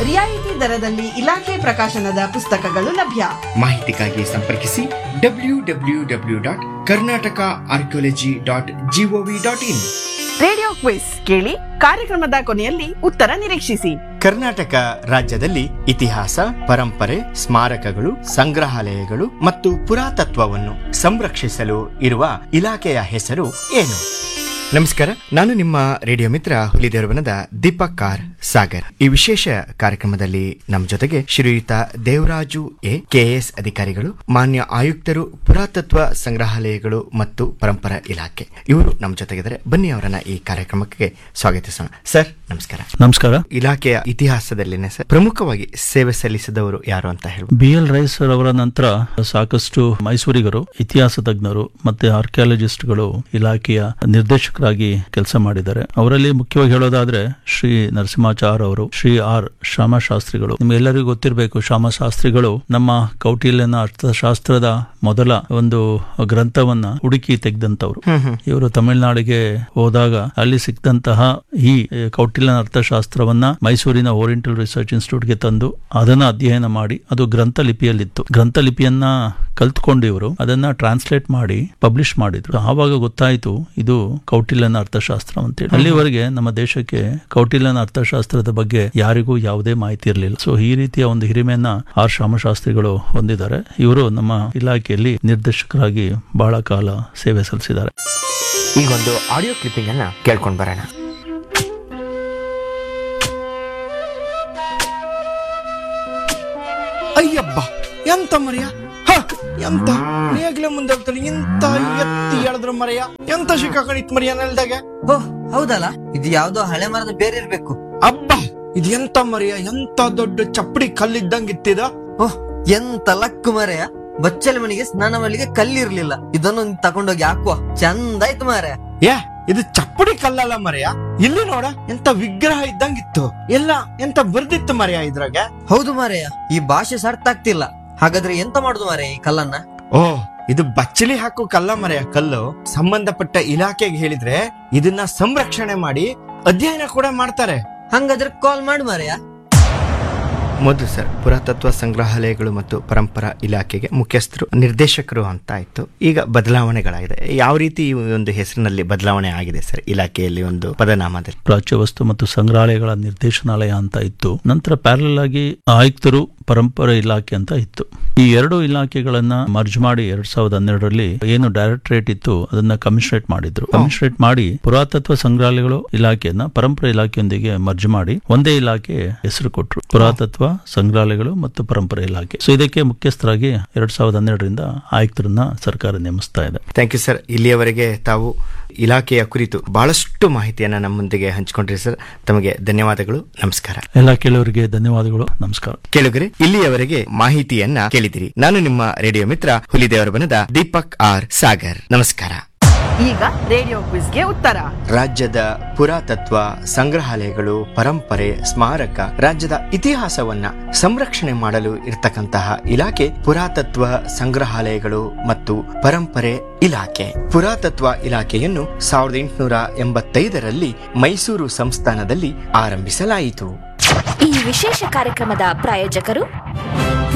ರಿಯಾಯಿತಿ ದರದಲ್ಲಿ ಇಲಾಖೆ ಪ್ರಕಾಶನದ ಪುಸ್ತಕಗಳು ಲಭ್ಯ ಮಾಹಿತಿಗಾಗಿ ಸಂಪರ್ಕಿಸಿ W W W dot Karnataka archaeology dot G O V dot in radio quiz ಕೇಳಿ ಕಾರ್ಯಕ್ರಮದ ಕೊನೆಯಲ್ಲಿ ಉತ್ತರ ನಿರೀಕ್ಷಿಸಿ ಕರ್ನಾಟಕ ರಾಜ್ಯದಲ್ಲಿ ಇತಿಹಾಸ ಪರಂಪರೆ ಸ್ಮಾರಕಗಳು ಸಂಗ್ರಹಾಲಯಗಳು ಮತ್ತು ಪುರಾತತ್ವವನ್ನು ಸಂರಕ್ಷಿಸಲು ಇರುವ ಇಲಾಖೆಯ ಹೆಸರು ಏನು ನಮಸ್ಕಾರ ನಾನು ನಿಮ್ಮ ರೇಡಿಯೋ ಮಿತ್ರ ಹುಲಿದೇವರವನದ ದೀಪಕ್ ಕಾರ್ ಸಾಗರ್ ಈ ವಿಶೇಷ ಕಾರ್ಯಕ್ರಮದಲ್ಲಿ ನಮ್ಮ ಜೊತೆಗೆ ಶ್ರೀಯುತ ದೇವರಾಜು ಎ ಕೆಎಸ್ ಅಧಿಕಾರಿಗಳು ಮಾನ್ಯ ಆಯುಕ್ತರು ಪುರಾತತ್ವ ಸಂಗ್ರಹಾಲಯಗಳು ಮತ್ತು ಪರಂಪರಾ ಇಲಾಖೆ ಇವರು ನಮ್ಮ ಜೊತೆಗಿದ್ದಾರೆ ಬನ್ನಿ ಅವರನ್ನ ಈ ಕಾರ್ಯಕ್ರಮಕ್ಕೆ ಸ್ವಾಗತಿಸೋಣ ಸರ್ ನಮಸ್ಕಾರ ನಮಸ್ಕಾರ ಇಲಾಖೆಯ ಇತಿಹಾಸದಲ್ಲಿನೇ ಸರ್ ಪ್ರಮುಖವಾಗಿ ಸೇವೆ ಸಲ್ಲಿಸಿದವರು ಯಾರು ಅಂತ ಹೇಳ್ಬೋದು ಬಿ ಎಲ್ ರೈಸ್ ಅವರ ನಂತರ ಸಾಕಷ್ಟು ಮೈಸೂರಿಗರು ಇತಿಹಾಸ ತಜ್ಞರು ಮತ್ತೆ ಆರ್ಕಿಯಾಲಜಿಸ್ಟ್ಗಳು ಇಲಾಖೆಯ ನಿರ್ದೇಶಕರಾಗಿ ಕೆಲಸ ಮಾಡಿದ್ದಾರೆ ಅವರಲ್ಲಿ ಮುಖ್ಯವಾಗಿ ಹೇಳೋದಾದ್ರೆ ಶ್ರೀ ನರಸಿಂಹಾಚಾರ್ ಅವರು ಶ್ರೀ ಆರ್ ಶ್ಯಾಮಶಾಸ್ತ್ರಿಗಳು ನಿಮ್ಗೆಲ್ಲರಿಗೂ ಗೊತ್ತಿರಬೇಕು ಶ್ಯಾಮಶಾಸ್ತ್ರಿಗಳು ನಮ್ಮ ಕೌಟಿಲ್ಯನ ಅರ್ಥಶಾಸ್ತ್ರದ ಮೊದಲ ಒಂದು ಗ್ರಂಥವನ್ನ ಹುಡುಕಿ ತೆಗೆದಂತವ್ರು ಇವರು ತಮಿಳುನಾಡಿಗೆ ಹೋದಾಗ ಅಲ್ಲಿ ಸಿಕ್ದಂತಹ ಈ ಕೌಟಿಲ್ಯನ ಅರ್ಥಶಾಸ್ತ್ರವನ್ನ ಮೈಸೂರಿನ ಓರಿಯೆಂಟಲ್ ರಿಸರ್ಚ್ ಇನ್ಸ್ಟಿಟ್ಯೂಟ್ ಗೆ ತಂದು ಅದನ್ನ ಅಧ್ಯಯನ ಮಾಡಿ ಅದು ಗ್ರಂಥ ಲಿಪಿಯಲ್ಲಿತ್ತು ಗ್ರಂಥ ಲಿಪಿಯನ್ನ ಕಲ್ತ್ಕೊಂಡು ಇವರು ಅದನ್ನ ಟ್ರಾನ್ಸ್ಲೇಟ್ ಮಾಡಿ ಪಬ್ಲಿಷ್ ಮಾಡಿದ್ರು ಆವಾಗ ಗೊತ್ತಾಯ್ತು ಇದು ಕೌಟಿಲ್ಯನ ಅರ್ಥಶಾಸ್ತ್ರ ಅಂತೇಳಿ ಅಲ್ಲಿವರೆಗೆ ನಮ್ಮ ದೇಶಕ್ಕೆ ಕೌಟಿಲ್ಯನ ಅರ್ಥಶಾಸ್ತ್ರದ ಬಗ್ಗೆ ಯಾರಿಗೂ ಯಾವುದೇ ಮಾಹಿತಿ ಇರಲಿಲ್ಲ ಸೊ ಈ ರೀತಿಯ ಒಂದು ಹಿರಿಮೆಯನ್ನ ಆರ್ ಶ್ಯಾಮಶಾಸ್ತ್ರಿಗಳು ಹೊಂದಿದ್ದಾರೆ ಇವರು ನಮ್ಮ ಇಲಾಖೆಯಲ್ಲಿ ನಿರ್ದೇಶಕರಾಗಿ ಬಹಳ ಕಾಲ ಸೇವೆ ಸಲ್ಲಿಸಿದ್ದಾರೆ ಈಗೊಂದು ಆಡಿಯೋ ಕ್ಲಿಪ್ಪಿಂಗ್ ಅನ್ನ ಕೇಳ್ಕೊಂಡು ಬರೋಣ ಅಯ್ಯಬ್ಬ ಎಂತ ಮರಿಯ ಹ, ಎಂತ ನೇಗ್ಲೆ ಮುಂದೆ ಹೋಗ್ತಾನೆ ಎಂತ ಎತ್ತಿ ಎಳೆದ್ರ ಮರೆಯ ಎಂತ ಶಿಕಾಕಣಿತ್ ಮರಿಯ ನೆಲ್ದಾಗೆ ಓಹ್ ಹೌದಲ್ಲ ಇದು ಯಾವ್ದೋ ಹಳೆ ಮರದ ಬೇರೆ ಇರ್ಬೇಕು ಅಬ್ಬ ಇದು ಎಂತ ಮರಿಯ ಎಂತ ದೊಡ್ಡ ಚಪ್ಪಡಿ ಕಲ್ಲಿದ್ದಂಗ್ ಇತ್ತಿದ ಓಹ್ ಎಂತ ಲಕ್ಕು ಮರೆಯ ಬಚ್ಚಲ ಮನೆಗೆ ಸ್ನಾನ ಮಾಡ್ಲಿಕ್ಕೆ ಕಲ್ಲಿರ್ಲಿಲ್ಲ ಇದನ್ನು ತಕೊಂಡೋಗಿ ಹಾಕುವ ಚಂದ ಆಯ್ತು ಮಾರೆ ಏ ಇದು ಚಪ್ಪಡಿ ಕಲ್ಲಲ್ಲ ಮರೆಯ ಇಲ್ಲಿ ನೋಡ ಎಂತ ವಿಗ್ರಹ ಇದ್ದಂಗಿತ್ತು ಎಲ್ಲ ಎಂತ ಬರ್ದಿತ್ತು ಮರೆಯ ಇದ್ರಾಗೆ ಹೌದು ಮಾರೆಯ ಈ ಭಾಷೆ ಅರ್ಥ ಆಗ್ತಿಲ್ಲ ಹಾಗಾದ್ರೆ ಎಂತ ಮಾಡುದು ಮಾರೆ ಈ ಕಲ್ಲನ್ನ ಓ ಇದು ಬಚ್ಚಲಿ ಹಾಕೋ ಕಲ್ಲ ಮರೆಯ ಕಲ್ಲು ಸಂಬಂಧಪಟ್ಟ ಇಲಾಖೆಗೆ ಹೇಳಿದ್ರೆ ಇದನ್ನ ಸಂರಕ್ಷಣೆ ಮಾಡಿ ಅಧ್ಯಯನ ಕೂಡ ಮಾಡ್ತಾರೆ ಹಂಗಾದ್ರೆ ಕಾಲ್ ಮಾಡು ಮಾರೆಯ ಮೊದಲು ಸರ್ ಪುರಾತತ್ವ ಸಂಗ್ರಹಾಲಯಗಳು ಮತ್ತು ಪರಂಪರಾ ಇಲಾಖೆಗೆ ಮುಖ್ಯಸ್ಥರು ನಿರ್ದೇಶಕರು ಅಂತ ಆಯ್ತು ಈಗ ಬದಲಾವಣೆಗಳಾಗಿದೆ ಯಾವ ರೀತಿ ಈ ಒಂದು ಹೆಸರಿನಲ್ಲಿ ಬದಲಾವಣೆ ಆಗಿದೆ ಸರ್ ಇಲಾಖೆಯಲ್ಲಿ ಒಂದು ಪದನಾಮದಲ್ಲಿ ಪ್ರಾಚ್ಯ ವಸ್ತು ಮತ್ತು ಸಂಗ್ರಹಾಲಯಗಳ ನಿರ್ದೇಶನಾಲಯ ಅಂತ ಇತ್ತು ನಂತರ ಪ್ಯಾರಲ್ ಆಗಿ ಆಯುಕ್ತರು ಪರಂಪರೆ ಇಲಾಖೆ ಅಂತ ಇತ್ತು ಈ ಎರಡು ಇಲಾಖೆಗಳನ್ನ ಮರ್ಜ್ ಮಾಡಿ ಎರಡ್ ಸಾವಿರದ ಹನ್ನೆರಡರಲ್ಲಿ ಏನು ಡೈರೆಕ್ಟರೇಟ್ ಇತ್ತು ಅದನ್ನ ಕಮಿಷನರೇಟ್ ಮಾಡಿದ್ರು ಕಮಿಷನರೇಟ್ ಮಾಡಿ ಪುರಾತತ್ವ ಸಂಗ್ರಹಾಲಯಗಳು ಇಲಾಖೆಯನ್ನ ಪರಂಪರೆ ಇಲಾಖೆಯೊಂದಿಗೆ ಮರ್ಜ್ ಮಾಡಿ ಒಂದೇ ಇಲಾಖೆ ಹೆಸರು ಕೊಟ್ರು ಪುರಾತತ್ವ ಸಂಗ್ರಹಾಲಯಗಳು ಮತ್ತು ಪರಂಪರೆ ಇಲಾಖೆ ಸೊ ಇದಕ್ಕೆ ಮುಖ್ಯಸ್ಥರಾಗಿ ಎರಡ್ ಸಾವಿರದ ಹನ್ನೆರಡರಿಂದ ಆಯುಕ್ತರನ್ನ ಸರ್ಕಾರ ನೇಮಿಸ್ತಾ ಇದೆ ಥ್ಯಾಂಕ್ ಯು ಸರ್ ಇಲ್ಲಿಯವರೆಗೆ ತಾವು ಇಲಾಖೆಯ ಕುರಿತು ಬಹಳಷ್ಟು ಮಾಹಿತಿಯನ್ನ ನಮ್ಮೊಂದಿಗೆ ಹಂಚಿಕೊಂಡ್ರಿ ಸರ್ ತಮಗೆ ಧನ್ಯವಾದಗಳು ನಮಸ್ಕಾರ ಎಲ್ಲ ಕೇಳುವರಿಗೆ ಧನ್ಯವಾದಗಳು ನಮಸ್ಕಾರ ಕೇಳುಗರೆ ಇಲ್ಲಿಯವರೆಗೆ ಮಾಹಿತಿಯನ್ನ ಕೇಳಿದಿರಿ ನಾನು ನಿಮ್ಮ ರೇಡಿಯೋ ಮಿತ್ರ ಹುಲಿದೇವರ ಬನದ ದೀಪಕ್ ಆರ್ ಸಾಗರ್ ನಮಸ್ಕಾರ ಈಗ ರೇಡಿಯೋ ಕ್ವಿಸ್ಗೆ ಉತ್ತರ ರಾಜ್ಯದ ಪುರಾತತ್ವ ಸಂಗ್ರಹಾಲಯಗಳು ಪರಂಪರೆ ಸ್ಮಾರಕ ರಾಜ್ಯದ ಇತಿಹಾಸವನ್ನ ಸಂರಕ್ಷಣೆ ಮಾಡಲು ಇರತಕ್ಕಂತಹ ಇಲಾಖೆ ಪುರಾತತ್ವ ಸಂಗ್ರಹಾಲಯಗಳು ಮತ್ತು ಪರಂಪರೆ ಇಲಾಖೆ ಪುರಾತತ್ವ ಇಲಾಖೆಯನ್ನು ಸಾವಿರದ ಎಂಟುನೂರ ಎಂಬತ್ತೈದರಲ್ಲಿ ಮೈಸೂರು ಸಂಸ್ಥಾನದಲ್ಲಿ ಆರಂಭಿಸಲಾಯಿತು ಈ ವಿಶೇಷ ಕಾರ್ಯಕ್ರಮದ ಪ್ರಾಯೋಜಕರು